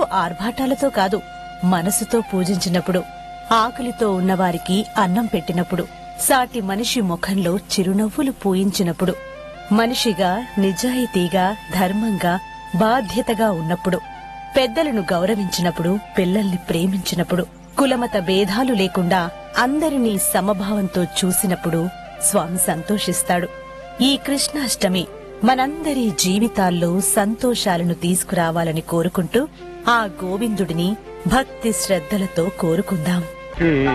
ఆర్భాటాలతో కాదు మనసుతో పూజించినప్పుడు ఆకలితో ఉన్నవారికి అన్నం పెట్టినప్పుడు సాటి మనిషి ముఖంలో చిరునవ్వులు పూయించినప్పుడు మనిషిగా నిజాయితీగా ధర్మంగా బాధ్యతగా ఉన్నప్పుడు పెద్దలను గౌరవించినప్పుడు పిల్లల్ని ప్రేమించినప్పుడు కులమత భేదాలు లేకుండా అందరినీ సమభావంతో చూసినప్పుడు స్వామి సంతోషిస్తాడు ఈ కృష్ణాష్టమి మనందరి జీవితాల్లో సంతోషాలను తీసుకురావాలని కోరుకుంటూ ఆ గోవిందుడిని భక్తి శ్రద్ధలతో కోరుకుందాం